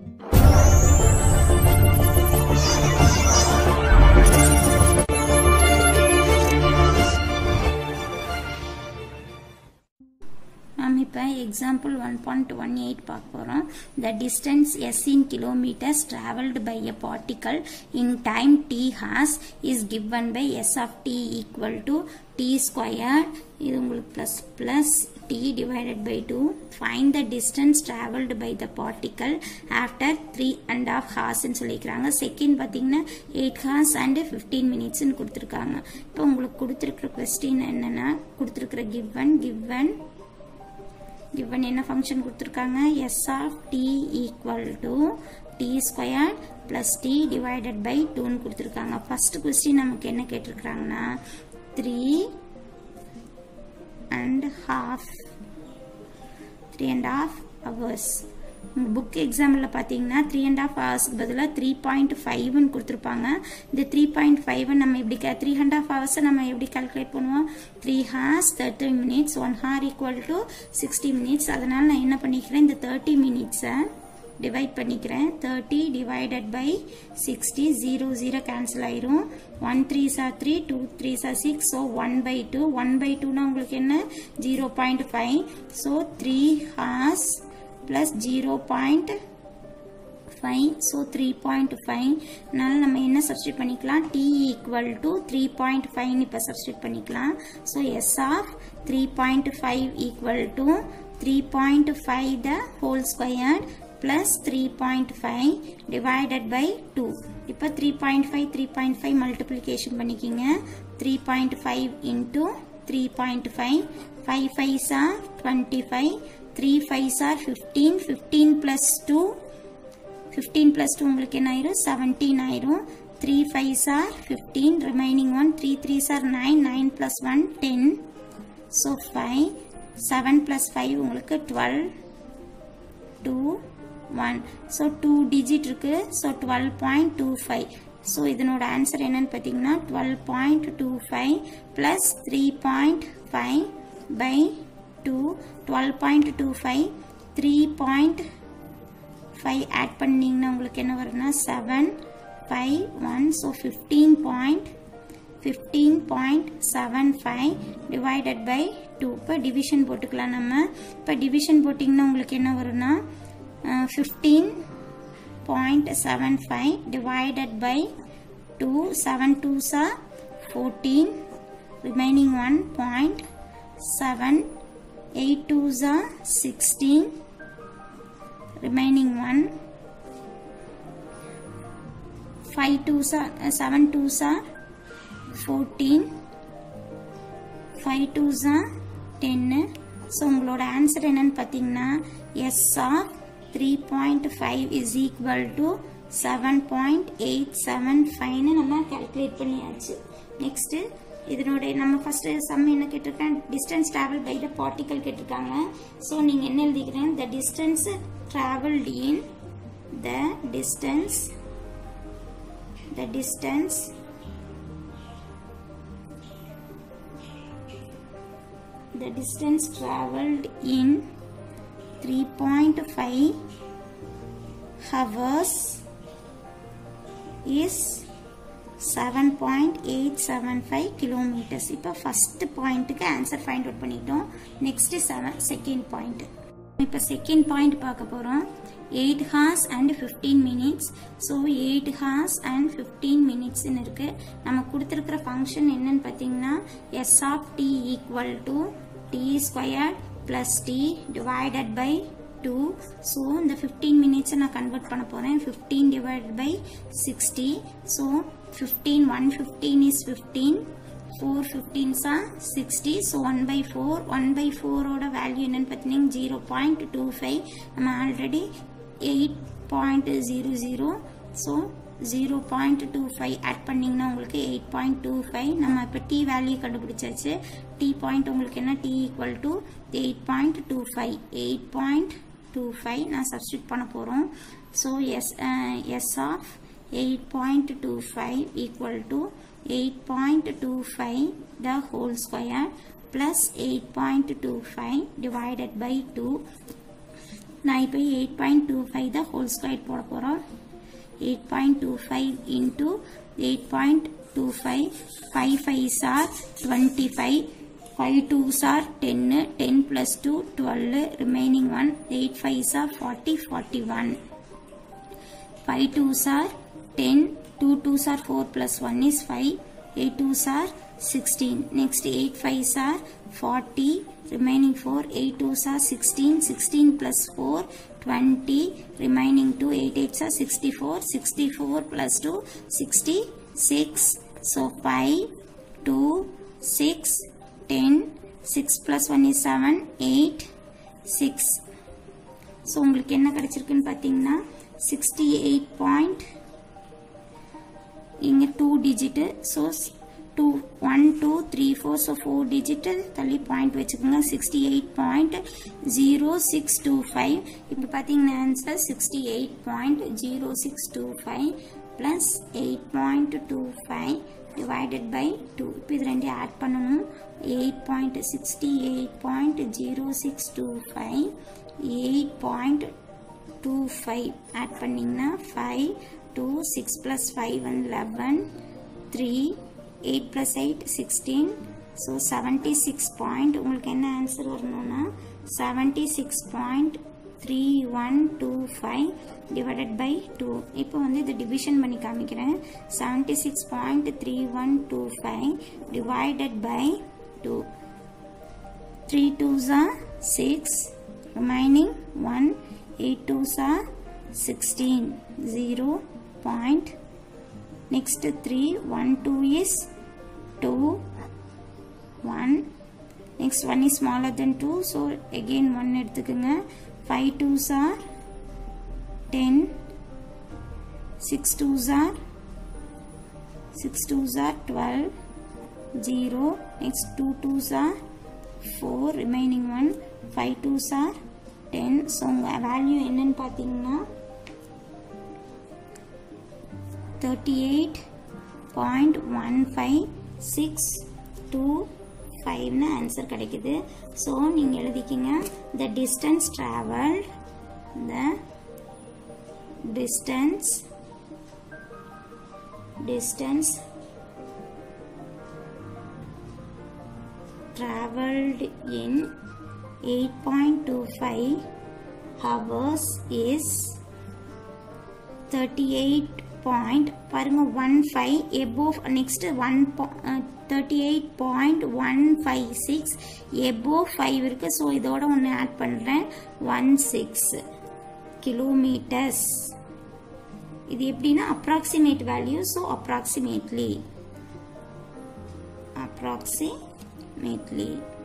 நாம் இப்போ example one point one eight பார்க்க போகிறோம் the distance S in kilometres travelled by a particle in time T has is given by S of T equal to T square இது உங்களுக்கு plus plus T divided by two fine the distance travelled by the particle after three and half ஹார்ஸ்ன்னு சொல்லிக்கிறாங்க second பார்த்தீங்கன்னா eight hours and fifteen மினிட்ஸ்னு கொடுத்துருக்காங்க இப்போ உங்களுக்கு கொடுத்துருக்குற கொஸ்டின் என்னென்னா கொடுத்துருக்குற கிவன் கிவன் given என்ன ஃபங்க்ஷன் கொடுத்துருக்காங்க s of t equal to t squared plus t divided by 2ன்னு கொடுத்துருக்காங்க ஃபர்ஸ்ட் கொஸ்டின் நமக்கு என்ன கேட்டிருக்காங்கன்னா three and half three and half hours book எக்ஸாம்பிளில் பார்த்தீங்கன்னா த்ரீ அண்ட் ஆஃப் ஹவர்ஸ்க்கு பதிலாக த்ரீ பாயிண்ட் ஃபைவ்னு கொடுத்துருப்பாங்க இந்த த்ரீ பாயிண்ட் ஃபைவ் நம்ம எப்படி த்ரீ அண்ட் ஆஃப் ஹவர்ஸை நம்ம எப்படி கால்குலேட் பண்ணுவோம் three hours thirty minutes one hour equal to sixty minutes அதனால் நான் என்ன பண்ணிக்கிறேன் இந்த தேர்ட்டி மினிட்ஸை டிவைட் பண்ணிக்கிறேன் thirty divided by sixty zero zero cancel ஆயிரும் one three are three two three are six so one by two one by டூனா உங்களுக்கு என்ன zero point five so three hours plus 0.5 so 3.5 நால நம்ம என்ன substitute பண்ணிக்கலாம் t equal to 3.5 இப்ப substitute பண்ணிக்கலாம் so s of 3.5 equal to 3.5 the whole squared plus 3.5 divided by 2 இப்ப 3.5 3.5 multiplication பண்ணிக்கிங்க 3.5 into 3.5 5 5s are 25 3 5s are 15 15 plus 2 15 plus 2 உங்களுக்கு என்ன ஆயிரும் 17 ஆயிரும் 3 5s are 15 remaining one 3 3s are 9 9 plus 1 10 so 5 7 plus 5 உங்களுக்கு 12 2 1 so 2 digit இருக்கு so 12.25 so இதனோட answer என்னன்னு பார்த்தீங்கன்னா twelve point two five plus three point five by two twelve point two five three point five add பண்ணிங்கன்னா உங்களுக்கு என்ன வரும்னா seven five one so fifteen point fifteen point seven five divided by two இப்போ division போட்டுக்கலாம் நம்ம இப்போ division போட்டிங்கன்னா உங்களுக்கு என்ன வரும்னா fifteen point seven five divided by two seven two are fourteen remaining one point seven 8 twos are 16 remaining 1 5 twos are uh, 7 twos are 14 5 twos are 10 so உங்களோட answer என்னன்னு பார்த்தீங்கன்னா S are three point five is equal to seven point eight seven ஃபைவ்னு நம்ம calculate பண்ணியாச்சு next இதனுடைய நம்ம first sum என்ன கேட்டிருக்கேன் distance travel by the particle கேட்டிருக்காங்க ஸோ நீங்கள் என்ன எழுதிக்கிறேன் the distance travelled in the distance the distance the distance traveled in 3.5 hours is 7.875 kilometers இப்போ ஃபர்ஸ்ட் பாயிண்ட்டுக்கு ஆன்சர் ஃபைண்ட் அவுட் பண்ணிட்டோம் நெக்ஸ்ட் செவன் செகண்ட் பாயிண்ட் இப்போ செகண்ட் பாயிண்ட் பார்க்க போகிறோம் eight hours and fifteen minutes so eight hours and fifteen மினிட்ஸ்னு இருக்கு நம்ம கொடுத்துருக்கிற ஃபங்க்ஷன் என்னன்னு பார்த்தீங்கன்னா S of T equal to T square plus T divided by two so இந்த ஃபிஃப்டீன் மினிட்ஸை நான் கன்வெர்ட் பண்ண போகிறேன் fifteen divided by sixty so fifteen one fifteen is fifteen four ஃபிஃப்டீன்ஸா sixty so one by four one by ஃபோரோட value என்னன்னு பார்த்தீங்கன்னா zero point two five நம்ம already eight point zero zero so zero point two five add பண்ணிங்கன்னா உங்களுக்கு eight point two five நம்ம இப்போ T value கண்டுபிடிச்சாச்சு டி பாயிண்ட் உங்களுக்கு என்ன T equal to eight point two five eight point two five நான் substitute பண்ண போகிறோம் so S S of eight point two five equal to eight point two five the whole square plus 8.25 divided by 2 நான் இப்போ eight point two five தான் whole square போட போகிறோம் eight point two five into eight point two five five five are twenty five five two are டென்னு ten plus two twelve remaining one eight five are forty forty one five two are ten two two are four plus one is five eight two are sixteen next eight five are forty remaining 4 8 2s are 16 16 plus 4 20 remaining 2 8 8s are 64 64 plus 2 66 so 5 2 6 10 6 plus 1 is 7 8 6 so உங்களுக்கு என்ன கிடைச்சிருக்குன்னு பார்த்தீங்கன்னா sixty eight point இங்கே two digit so two one two three four so four digit தள்ளி point வச்சுக்கோங்க sixty eight point zero six two five இப்போ பார்த்தீங்கன்னா answer sixty eight point zero six two five plus eight point two five divided by two இப்போ இது ரெண்டையும் add பண்ணணும் eight point sixty eight point zero six two five eight point two five add பண்ணிங்கன்னா five two six plus five one eleven three eight plus eight sixteen so seventy six point உங்களுக்கு என்ன answer வரணும்னா seventy six point three one two five divided by two இப்போ வந்து இதை division பண்ணி காமிக்கிறேன் seventy six point three one two five divided by two three twos are six remaining one eight twos are sixteen zero point next 3 1 2 is 2 1 next 1 is smaller than 2 so again 1 எடுத்துக்குங்க 5 2s are 10 6 2s are 6 2s are 12 0 next 2 2s are 4 remaining 1 5 2s are 10 so உங்க value என்னன்னு பார்த்தீங்கன்னா thirty eight point one five six two ஃபைவ்னு answer கிடைக்குது so நீங்கள் எழுதிக்கிங்க the distance travel the distance distance traveled in 8.25 hours is 38 point பாருங்க one five above next one thirty eight point one five six above five இருக்கு so இதோட ஒன்று add பண்ணுறேன் one six kilometres இது எப்படின்னா approximate value so approximately approximately